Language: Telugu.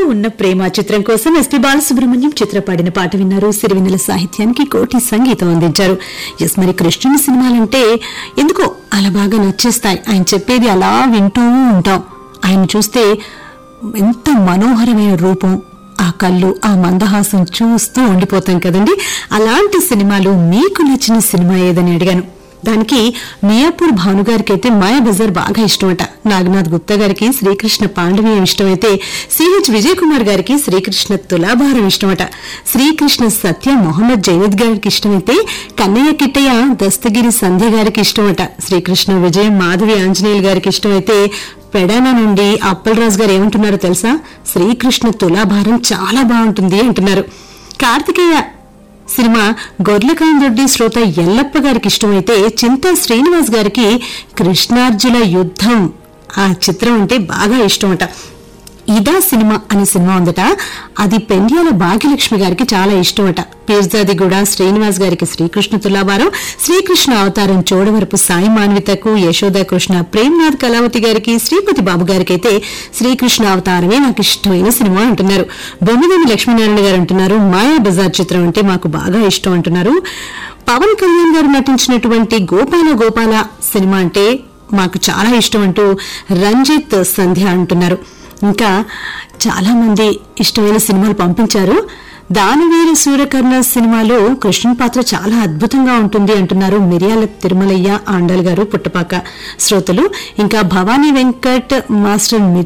ఉన్న ప్రేమ చిత్రం కోసం ఎస్పీ బాలసుబ్రహ్మణ్యం చిత్ర పాడిన పాట విన్నారు సిరివెన్నెల సాహిత్యానికి కోటి సంగీతం అందించారు ఎస్ మరి కృష్ణుని సినిమాలంటే ఎందుకో అలా బాగా నచ్చేస్తాయి ఆయన చెప్పేది అలా వింటూ ఉంటాం ఆయన చూస్తే ఎంత మనోహరమైన రూపం ఆ కళ్ళు ఆ మందహాసం చూస్తూ ఉండిపోతాం కదండి అలాంటి సినిమాలు మీకు నచ్చిన సినిమా ఏదని అడిగాను దానికి మియాపూర్ భాను గారికి అయితే మాయా బజార్ బాగా ఇష్టమట నాగనాథ్ గుప్తా గారికి శ్రీకృష్ణ పాండవీయం ఇష్టమైతే సిహెచ్ విజయ్ కుమార్ గారికి శ్రీకృష్ణ తులాభారం ఇష్టమట శ్రీకృష్ణ సత్య మొహమ్మద్ జైనద్ గారికి ఇష్టమైతే కన్నయ్య కిట్టయ్య దస్తగిరి సంధ్య గారికి ఇష్టమట శ్రీకృష్ణ విజయం మాధవి ఆంజనేయులు గారికి ఇష్టమైతే పెడాన నుండి అప్పలరాజు గారు ఏమంటున్నారో తెలుసా శ్రీకృష్ణ తులాభారం చాలా బాగుంటుంది అంటున్నారు కార్తికేయ సినిమా గొర్లకాందొడ్డి శ్రోత ఎల్లప్ప గారికి ఇష్టమైతే చింతా శ్రీనివాస్ గారికి కృష్ణార్జున యుద్ధం ఆ చిత్రం అంటే బాగా ఇష్టమట ఇదా సినిమా అనే సినిమా ఉందట అది పెండ్యాల భాగ్యలక్ష్మి గారికి చాలా ఇష్టమట పీర్జాదిగూడ శ్రీనివాస్ గారికి శ్రీకృష్ణ తులాభారం శ్రీకృష్ణ అవతారం చోడవరపు సాయి మాన్వితకు యశోద కృష్ణ ప్రేమ్నాథ్ కళావతి గారికి శ్రీపతి బాబు గారికి అయితే శ్రీకృష్ణ అవతారమే నాకు ఇష్టమైన సినిమా అంటున్నారు బొమ్మదేవి లక్ష్మీనారాయణ గారు అంటున్నారు మాయా బజార్ చిత్రం అంటే మాకు బాగా ఇష్టం అంటున్నారు పవన్ కళ్యాణ్ గారు నటించినటువంటి గోపాల గోపాల సినిమా అంటే మాకు చాలా ఇష్టం అంటూ రంజిత్ సంధ్య అంటున్నారు ఇంకా చాలా మంది ఇష్టమైన సినిమాలు పంపించారు దానవీర సూర్యకర్ణ సినిమాలో కృష్ణుని పాత్ర చాలా అద్భుతంగా ఉంటుంది అంటున్నారు మిరియాల తిరుమలయ్య ఆండల్ గారు పుట్టపాక శ్రోతలు ఇంకా భవానీ వెంకట్ మాస్టర్